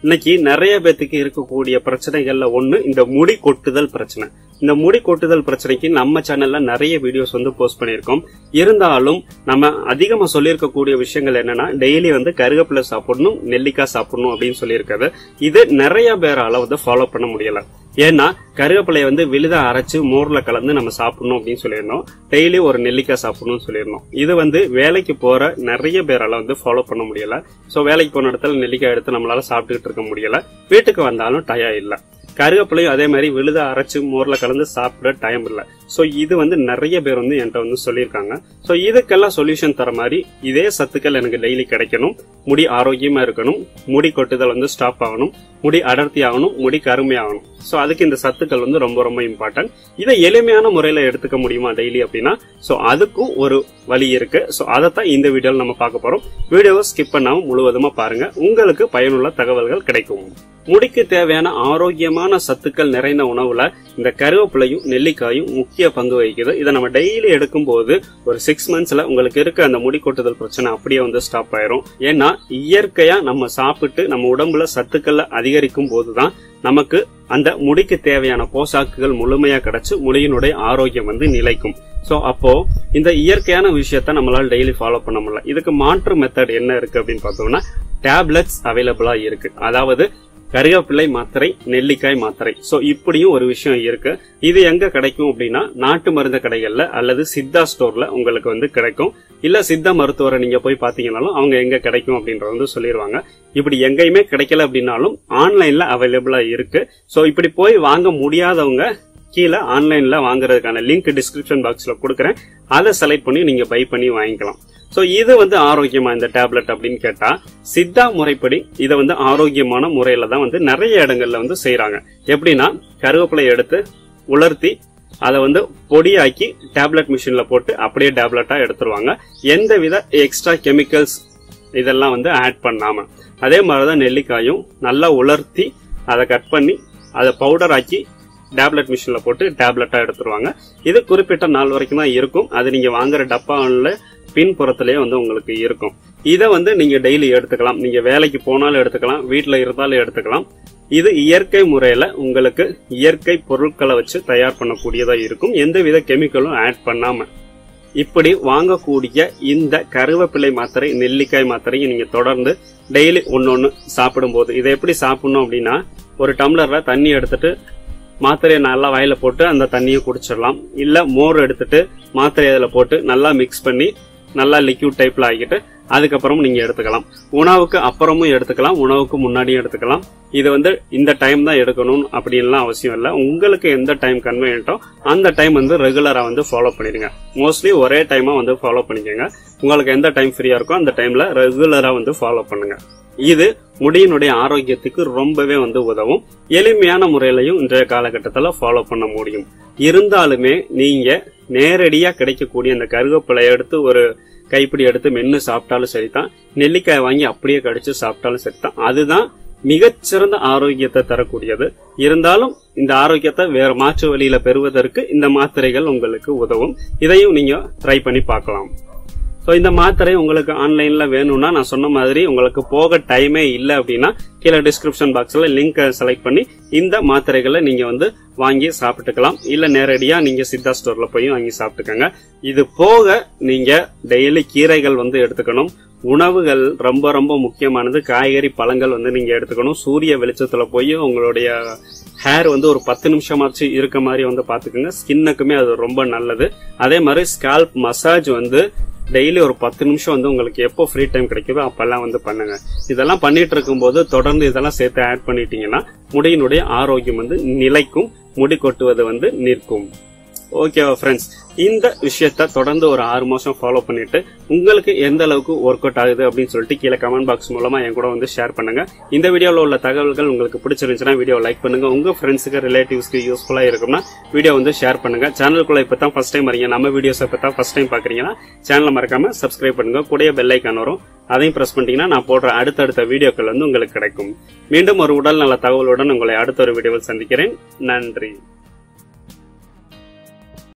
இன்னைக்கு நிறைய பேத்துக்கு இருக்கக்கூடிய பிரச்சனைகள்ல ஒண்ணு இந்த முடி கொட்டுதல் பிரச்சனை இந்த முடி கொட்டுதல் பிரச்சனைக்கு நம்ம சேனல்ல நிறைய வீடியோஸ் வந்து போஸ்ட் பண்ணியிருக்கோம் இருந்தாலும் நம்ம அதிகமா சொல்லியிருக்கக்கூடிய விஷயங்கள் என்னன்னா டெய்லி வந்து கருவேப்பிலை சாப்பிடணும் நெல்லிக்காய் சாப்பிடணும் அப்படின்னு சொல்லியிருக்காது இது நிறைய பேரால வந்து ஃபாலோ பண்ண முடியல ஏன்னா கருவேப்பிலையை வந்து விழுத அரைச்சு மோர்ல கலந்து நம்ம சாப்பிடணும் அப்படின்னு சொல்லியிருந்தோம் டெய்லி ஒரு நெல்லிக்காய் சாப்பிடணும்னு சொல்லியிருந்தோம் இது வந்து வேலைக்கு போற நிறைய பேரால வந்து ஃபாலோ பண்ண முடியல சோ வேலைக்கு போன இடத்துல நெல்லிக்காய் எடுத்து நம்மளால சாப்பிட்டுக்கிட்டு இருக்க முடியல வீட்டுக்கு வந்தாலும் டயா இல்ல கருவேப்பிலையும் அதே மாதிரி விழுத அரைச்சு மோர்ல கலந்து சாப்பிட டைம் இல்ல சோ இது வந்து நிறைய பேர் வந்து என்கிட்ட வந்து சொல்லியிருக்காங்க சோ இதுக்கெல்லாம் சொல்யூஷன் தர மாதிரி இதே சத்துக்கள் எனக்கு டெய்லி கிடைக்கணும் முடி ஆரோக்கியமா இருக்கணும் முடி கொட்டுதல் வந்து ஸ்டாப் ஆகணும் முடி அடர்த்தி ஆகணும் முடி கருமையாகணும் சோ அதுக்கு இந்த சத்துக்கள் வந்து ரொம்ப ரொம்ப இம்பார்ட்டன்ட் இதை எளிமையான முறையில எடுத்துக்க முடியுமா டெய்லி அப்படின்னா சோ அதுக்கும் ஒரு வழி இருக்கு சோ அதைத்தான் இந்த வீடியோல நம்ம பார்க்க போறோம் வீடியோவை ஸ்கிப் பண்ணாம முழுவதுமா பாருங்க உங்களுக்கு பயனுள்ள தகவல்கள் கிடைக்கும் முடிக்கு தேவையான ஆரோக்கியமான சத்துக்கள் நிறைந்த உணவுல இந்த கருவேப்பிலையும் நெல்லிக்காயும் முக்கிய பங்கு வகிக்குது இதை நம்ம டெய்லி எடுக்கும் போது ஒரு சிக்ஸ் மந்த்ஸ்ல உங்களுக்கு இருக்க அந்த முடி கொட்டுதல் பிரச்சனை அப்படியே வந்து ஸ்டாப் ஆயிரும் ஏன்னா இயற்கையா நம்ம சாப்பிட்டு நம்ம உடம்புல சத்துக்களை அதிகரிக்கும் போதுதான் நமக்கு அந்த முடிக்கு தேவையான போஷாக்குகள் முழுமையா கிடைச்சு முடியினுடைய ஆரோக்கியம் வந்து நிலைக்கும் சோ அப்போ இந்த இயற்கையான விஷயத்த நம்மளால டெய்லி ஃபாலோ பண்ண முடியல இதுக்கு மாற்று மெத்தட் என்ன இருக்கு அப்படின்னு பார்த்தோம்னா டேப்லெட்ஸ் அவைலபிளா இருக்கு அதாவது கருவேப்பிள்ளை மாத்திரை நெல்லிக்காய் மாத்திரை சோ இப்படியும் ஒரு விஷயம் இருக்கு இது எங்க கிடைக்கும் அப்படின்னா நாட்டு மருந்து கடைகள்ல அல்லது சித்தா ஸ்டோர்ல உங்களுக்கு வந்து கிடைக்கும் இல்ல சித்த மருத்துவரை நீங்க போய் பாத்தீங்கன்னாலும் அவங்க எங்க கிடைக்கும் அப்படின்றத வந்து சொல்லிடுவாங்க இப்படி எங்கேயுமே கிடைக்கல அப்படின்னாலும் ஆன்லைன்ல அவைலபிளா இருக்கு சோ இப்படி போய் வாங்க முடியாதவங்க கீழே ஆன்லைன்ல வாங்குறதுக்கான லிங்க் டிஸ்கிரிப்ஷன் பாக்ஸ்ல கொடுக்குறேன் அதை செலக்ட் பண்ணி நீங்க பை பண்ணி வாங்கிக்கலாம் சோ இது வந்து ஆரோக்கியமா இந்த டேப்லெட் அப்படின்னு கேட்டா சித்தா முறைப்படி இதை வந்து ஆரோக்கியமான முறையில தான் வந்து நிறைய இடங்கள்ல வந்து செய்யறாங்க எப்படின்னா கருவேப்பிலை எடுத்து உலர்த்தி அதை வந்து பொடியாக்கி டேப்லெட் மிஷின்ல போட்டு அப்படியே டேப்லெட்டா எடுத்துருவாங்க எந்த வித எக்ஸ்ட்ரா கெமிக்கல்ஸ் இதெல்லாம் வந்து ஆட் பண்ணாம அதே மாதிரிதான் நெல்லிக்காயும் நல்லா உலர்த்தி அதை கட் பண்ணி அதை பவுடர் ஆக்கி டேப்லெட் மிஷின்ல போட்டு டேப்லெட்டா எடுத்துருவாங்க இது குறிப்பிட்ட நாள் வரைக்கும் தான் இருக்கும் அது நீங்க வாங்குற டப்பாவில் பின்புறத்திலேயே வந்து உங்களுக்கு இருக்கும் இதை வந்து நீங்க டெய்லி எடுத்துக்கலாம் நீங்க வேலைக்கு போனாலும் எடுத்துக்கலாம் வீட்டுல இருந்தாலும் எடுத்துக்கலாம் இது இயற்கை முறையில உங்களுக்கு இயற்கை பொருட்களை வச்சு தயார் பண்ணக்கூடியதா இருக்கும் எந்தவித கெமிக்கலும் ஆட் பண்ணாம இப்படி வாங்கக்கூடிய இந்த கருவேப்பிலை மாத்திரை நெல்லிக்காய் மாத்திரையை நீங்க தொடர்ந்து டெய்லி ஒன்னொன்னு சாப்பிடும்போது இதை எப்படி சாப்பிடணும் அப்படின்னா ஒரு டம்ளர்ல தண்ணி எடுத்துட்டு மாத்திரையை நல்லா வாயில போட்டு அந்த தண்ணியை குடிச்சிடலாம் இல்ல மோர் எடுத்துட்டு மாத்திரை அதில் போட்டு நல்லா மிக்ஸ் பண்ணி நல்லா லிக்யூட் டைப்ல ஆகிட்டு அதுக்கப்புறம் நீங்க எடுத்துக்கலாம் உணவுக்கு அப்புறமும் எடுத்துக்கலாம் உணவுக்கு முன்னாடியும் எடுத்துக்கலாம் இது வந்து இந்த டைம் தான் எடுக்கணும் அப்படின்லாம் அவசியம் இல்லை உங்களுக்கு எந்த டைம் கன்வீனியன்ட்டோ அந்த டைம் வந்து ரெகுலரா வந்து ஃபாலோ பண்ணிடுங்க மோஸ்ட்லி ஒரே டைமா வந்து ஃபாலோ பண்ணிக்கோங்க உங்களுக்கு எந்த டைம் ஃப்ரீயா இருக்கோ அந்த டைம்ல ரெகுலரா வந்து ஃபாலோ பண்ணுங்க இது முடியினுடைய ஆரோக்கியத்துக்கு ரொம்பவே வந்து உதவும் எளிமையான முறையிலையும் இன்றைய காலகட்டத்தில் ஃபாலோ பண்ண முடியும் இருந்தாலுமே நீங்க நேரடியா கிடைக்கக்கூடிய அந்த கருவேப்பிலையை எடுத்து ஒரு கைப்பிடி எடுத்து மென்னு சாப்பிட்டாலும் சரிதான் நெல்லிக்காய் வாங்கி அப்படியே கடிச்சு சாப்பிட்டாலும் சரிதான் அதுதான் மிகச்சிறந்த ஆரோக்கியத்தை தரக்கூடியது இருந்தாலும் இந்த ஆரோக்கியத்தை வேற மாற்று வழியில பெறுவதற்கு இந்த மாத்திரைகள் உங்களுக்கு உதவும் இதையும் நீங்க ட்ரை பண்ணி பார்க்கலாம் ஸோ இந்த மாத்திரை உங்களுக்கு ஆன்லைன்ல வேணும்னா நான் சொன்ன மாதிரி உங்களுக்கு போக டைமே இல்லை அப்படின்னா கீழே டிஸ்கிரிப்ஷன் பாக்ஸ்ல லிங்க் செலக்ட் பண்ணி இந்த மாத்திரைகளை நீங்க வந்து வாங்கி சாப்பிட்டுக்கலாம் இல்ல நேரடியா நீங்க சித்தா ஸ்டோர்ல போய் வாங்கி சாப்பிட்டுக்கோங்க இது போக நீங்க டெய்லி கீரைகள் வந்து எடுத்துக்கணும் உணவுகள் ரொம்ப ரொம்ப முக்கியமானது காய்கறி பழங்கள் வந்து நீங்க எடுத்துக்கணும் சூரிய வெளிச்சத்துல போய் உங்களுடைய ஹேர் வந்து ஒரு பத்து நிமிஷமாச்சு இருக்க மாதிரி வந்து பாத்துக்கோங்க ஸ்கின்னுக்குமே அது ரொம்ப நல்லது அதே மாதிரி ஸ்கால்ப் மசாஜ் வந்து டெய்லி ஒரு பத்து நிமிஷம் வந்து உங்களுக்கு எப்போ ஃப்ரீ டைம் கிடைக்குதோ அப்பெல்லாம் வந்து பண்ணுங்க இதெல்லாம் பண்ணிட்டு இருக்கும்போது தொடர்ந்து இதெல்லாம் சேர்த்து ஆட் பண்ணிட்டீங்கன்னா முடியினுடைய ஆரோக்கியம் வந்து நிலைக்கும் முடி கொட்டுவது வந்து நிற்கும் ஓகேவா ஃப்ரெண்ட்ஸ் இந்த விஷயத்த தொடர்ந்து ஒரு ஆறு மாசம் ஃபாலோ பண்ணிட்டு உங்களுக்கு எந்த அளவுக்கு ஒர்க் அவுட் ஆகுது அப்படின்னு சொல்லிட்டு கீழே கமெண்ட் பாக்ஸ் மூலமா என் கூட வந்து ஷேர் பண்ணுங்க இந்த வீடியோவில் உள்ள தகவல்கள் உங்களுக்கு பிடிச்சிருந்துச்சுன்னா வீடியோ லைக் பண்ணுங்க உங்க ஃப்ரெண்ட்ஸுக்கு ரிலேட்டிவ்ஸ்க்கு யூஸ்ஃபுல்லா இருக்கும்னா வீடியோ வந்து ஷேர் பண்ணுங்க சேனலுக்குள்ள இப்போ தான் ஃபர்ஸ்ட் டைம் வரீங்க நம்ம வீடியோஸ் இப்போ தான் ஃபர்ஸ்ட் டைம் பாக்குறீங்கன்னா சேனலை மறக்காம சப்ஸ்கிரைப் பண்ணுங்க கூடிய பெல் ஐக்கான் வரும் அதையும் பிரஸ் பண்ணிட்டீங்கன்னா நான் போடுற அடுத்தடுத்த வீடியோக்கள் வந்து உங்களுக்கு கிடைக்கும் மீண்டும் ஒரு உடல் நல தகவலுடன் உங்களை அடுத்த ஒரு வீடியோவில் சந்திக்கிறேன் நன்றி